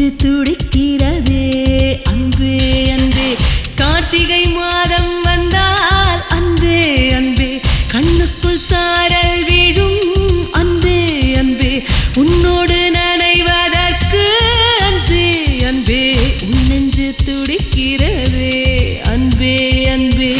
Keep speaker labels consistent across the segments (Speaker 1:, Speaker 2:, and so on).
Speaker 1: நெஞ்சு துடிக்கிறதே அன்பே அன்பே கார்த்திகை மாதம் வந்தால் அன்பே அன்பே கண்ணுக்குள் சாரல் வீழும் அன்பே அன்பே உன்னோடு நனைவதற்கு அன்பே அன்பே உன் நெஞ்சு துடிக்கிறதே அன்பே அன்பே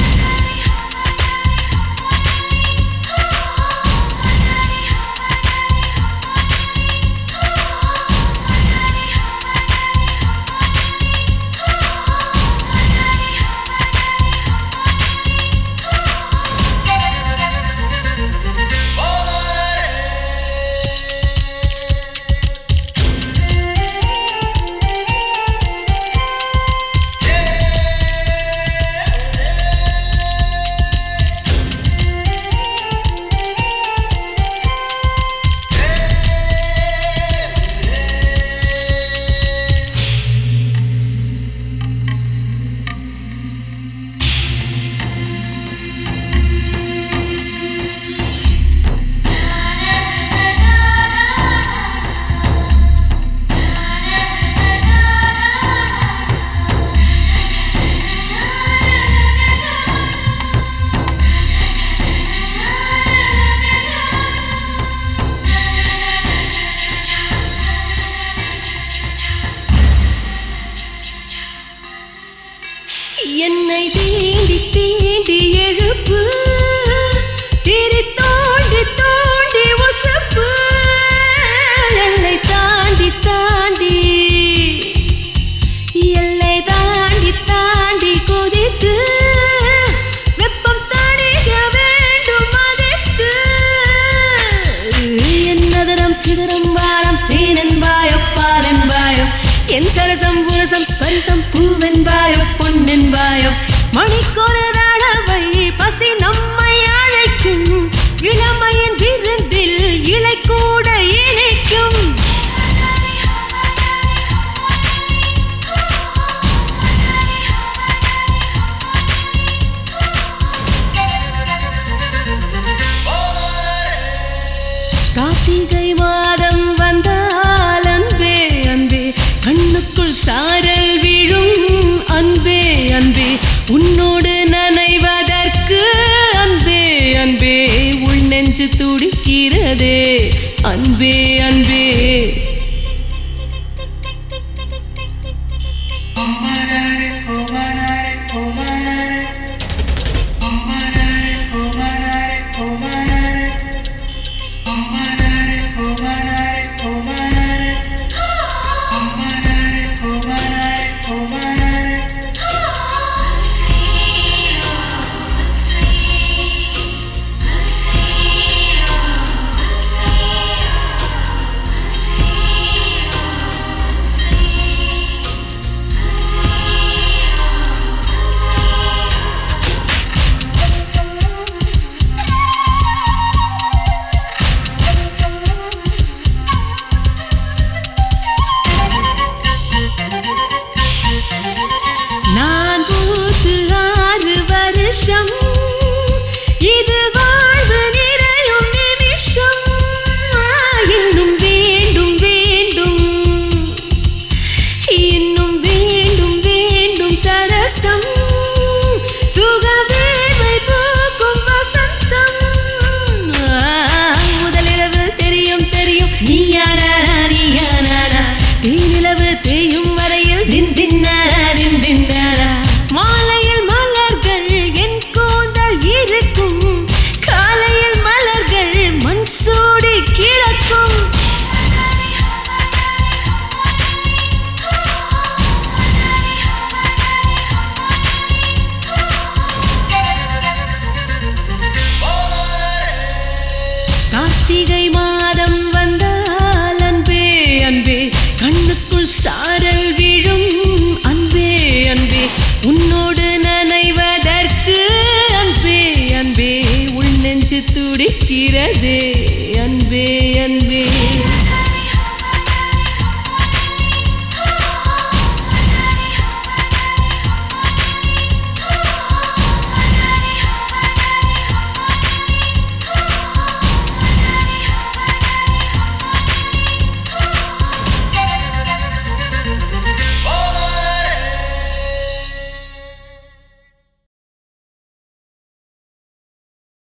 Speaker 1: என்னை தீண்டி தீண்டி எழுப்பு திரி தோண்டி தோண்டி உசப்பு எல்லை தாண்டி தாண்டி எல்லை தாண்டி தாண்டி கொதித்து வெப்பம் தணிக வேண்டும் மதித்து என்னதரம் சிதறம் வாரம் தேனென்பாயம் பாலென்பாயம் என் சரசம் புரசம் ஸ்பரிசம் பூவென்பாயம் பொன்னென்பாயம் மணிக்கொரு தடவை பசி நம்மை அழைக்கும் இளமையின் விருந்தில் இலை கூட இணைக்கும் கார்த்திகை மாதம் வந்தால் அன்பே அன்பே கண்ணுக்குள் சாரல் விழும் அன்பே அன்பே உன்னோடு நனைவதற்கு அன்பே அன்பே உள் நெஞ்சு துடிக்கிறதே அன்பே அன்பே நான் பூத்து ஆறு வருஷம் இது வாழ்வு நிறையும் நிமிஷம் இன்னும் வேண்டும் வேண்டும் இன்னும் வேண்டும் வேண்டும் சரசம் சுகவேவை போக்கும் வசந்தம் முதலிரவு தெரியும் தெரியும் நீயானாரா நீயானாரா தீநிலவு தேயும் வரையில் தின் தின்னாரா தின் தின்னாரா மாலையில் மலர்கள் என் கூந்தல் இருக்கும் காலையில் மலர்கள் மண் சூடி கிடக்கும் கார்த்திகை மாதம் வந்தால் அன்பே அன்பே கண்ணுக்குள் சாரல் விழும் அன்பே அன்பே உன்னோடு நனைவதற்கு அன்பே அன்பே உள் நெஞ்சு துடிக்கிறதே அன்பே